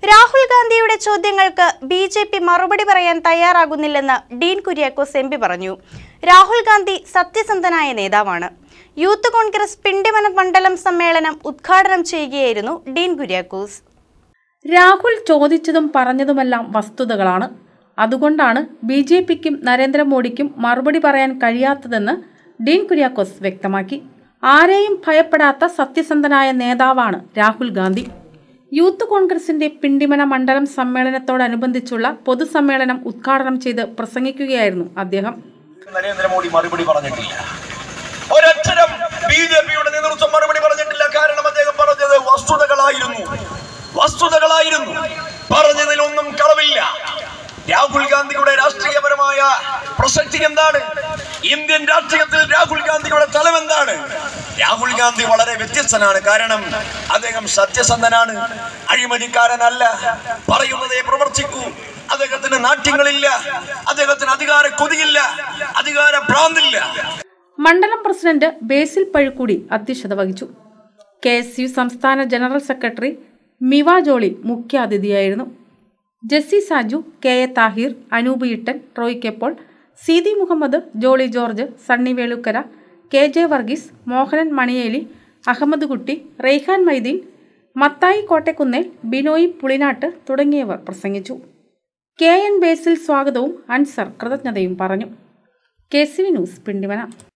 രാഹുൽ ഗാന്ധിയുടെ ചോദ്യങ്ങൾക്ക് B J P മറുപടി പറയാൻ തയ്യാറാകുന്നില്ലെന്ന് ഡീൻ കുര്യാക്കോസ് എം പി പറഞ്ഞു രാഹുൽ ഗാന്ധി സത്യസന്ധനായ നേതാവാണ് യൂത്ത് കോൺഗ്രസ് പിണ്ടിമന മണ്ഡലം സമ്മേളനം ഉദ്ഘാടനം ചെയ്യുകയായിരുന്നു ഡീൻ കുര്യാക്കോസ് രാഹുൽ ചോദിച്ചതും പറഞ്ഞതുമെല്ലാം വസ്തുതകളാണ് അതുകൊണ്ടാണ് ബി ജെ പിക്കും നരേന്ദ്രമോദിക്കും മറുപടി പറയാൻ കഴിയാത്തതെന്ന് ഡീൻ കുര്യാക്കോസ് വ്യക്തമാക്കി ആരെയും ഭയപ്പെടാത്ത സത്യസന്ധനായ നേതാവാണ് രാഹുൽ ഗാന്ധി യൂത്ത് കോൺഗ്രസിന്റെ പിണ്ടിമന മണ്ഡലം സമ്മേളനത്തോടനുബന്ധിച്ചുള്ള പൊതുസമ്മേളനം ഉദ്ഘാടനം ചെയ്ത് പ്രസംഗിക്കുകയായിരുന്നു അദ്ദേഹം നരേന്ദ്രമോദി മറുപടി പറഞ്ഞിട്ടില്ല ഒരക്ഷരം ബി ജെ പിയുടെ നേതൃത്വം മറുപടി പറഞ്ഞിട്ടില്ല കാരണം അദ്ദേഹം പറഞ്ഞത് വസ്തുതകളായിരുന്നു വസ്തുതകളായിരുന്നു പറഞ്ഞതിലൊന്നും കളവില്ല രാഹുൽ ഗാന്ധിയുടെ രാഷ്ട്രീയപരമായ പ്രസക്തി എന്താണ് ഇന്ത്യൻ രാഷ്ട്രീയത്തിൽ രാഹുൽ ഗാന്ധിയുടെ തലം എന്താണ് രാഹുൽ ഗാന്ധി വളരെ വ്യത്യസ്തനാണ് കാരണം അദ്ദേഹം സത്യസന്ധനാണ് അഴിമതിക്കാരനല്ല പറയുന്നതേ പ്രവർത്തിക്കൂ അദ്ദേഹത്തിന് നാട്യങ്ങളില്ല അദ്ദേഹത്തിന് അധികാര കൊതിയില്ല അധികാര ഭ്രാന്തില്ല മണ്ഡലം പ്രസിഡന്റ് ബേസിൽ പഴുക്കൂടി അധ്യക്ഷത വഹിച്ചു കെ എസ് യു സംസ്ഥാന ജനറൽ സെക്രട്ടറി മിവ ജോളി മുഖ്യാതിഥിയായിരുന്നു Jessy Saju K A Thahir Anoop Ittan Roy Keppol Seethi Muhammad Jolly George Sunny Velukkara K J Varghese Mohanan Manieli Ahammad Kutty Raihan Maideen Mathai കോട്ടക്കുന്നേൽ Binoy പുളിനാട്ട് തുടങ്ങിയവർ പ്രസംഗിച്ചു കെ എൻ ബേസിൽ സ്വാഗതവും അൻസർ കൃതജ്ഞതയും പറഞ്ഞു K C V news Pindimana